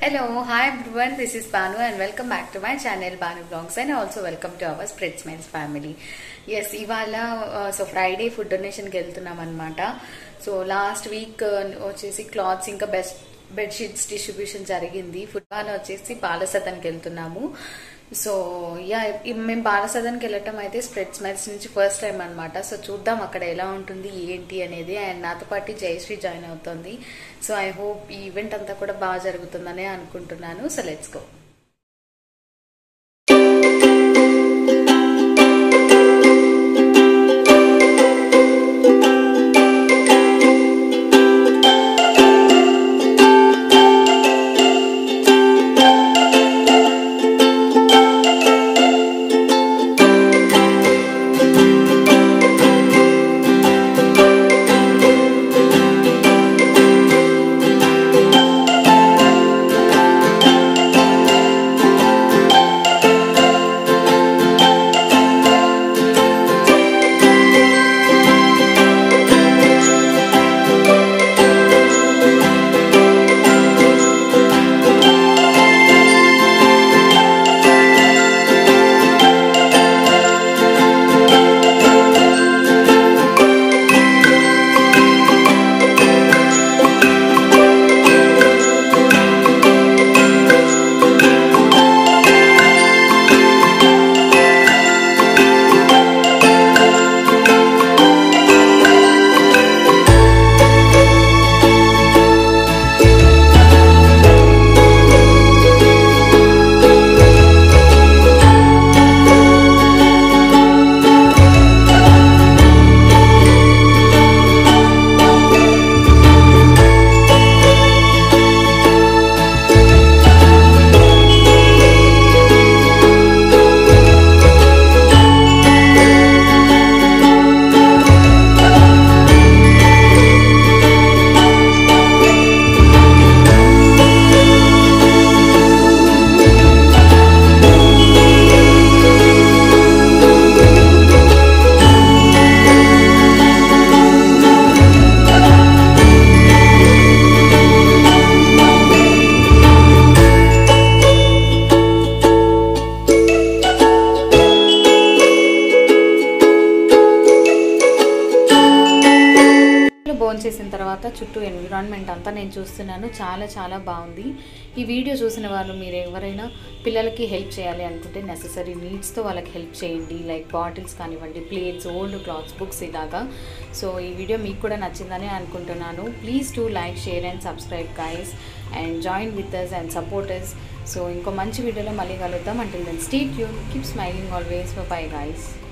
Hello, hi everyone. This is Banu and welcome back to my channel Banu Vlogs and also welcome to our Spread Smiles family. Yes ఇవాళ so Friday food డొనేషన్కి వెళ్తున్నాం అనమాట so last week వచ్చేసి clothes ఇంకా best bedsheets distribution జరిగింది food వాళ్ళ వచ్చేసి బాలసదన్కి వెళ్తున్నాము సో యా మేము బాలసదన్కి వెళ్ళటం అయితే స్ప్రెడ్ స్మైల్స్ నుంచి ఫస్ట్ టైం అనమాట సో చూద్దాం అక్కడ ఎలా ఉంటుంది ఏంటి అనేది అండ్ నాతో పాటు జయశ్రీ జాయిన్ అవుతుంది సో ఐ హోప్ ఈ ఈవెంట్ అంతా కూడా బాగా జరుగుతుందని అనుకుంటున్నాను సో లెట్స్ గో భోజనం చేసిన తర్వాత చుట్టూ ఎన్విరాన్మెంట్ అంతా నేను చూస్తున్నాను చాలా చాలా బాగుంది ఈ వీడియో చూసిన వాళ్ళు మీరు ఎవరైనా పిల్లలకి హెల్ప్ చేయాలి అనుకుంటే నెససరీ నీడ్స్తో వాళ్ళకి హెల్ప్ చేయండి లైక్ బాటిల్స్ కానివ్వండి ప్లేట్స్ ఓల్డ్ క్లాత్స్ బుక్స్ ఇలాగా సో ఈ వీడియో మీకు కూడా నచ్చిందని అనుకుంటున్నాను please to like share and subscribe guys and join with us and supporters so ఇంకో మంచి వీడియోలో మళ్ళీ కలుద్దాం అంటే then state you keep smiling always bye guys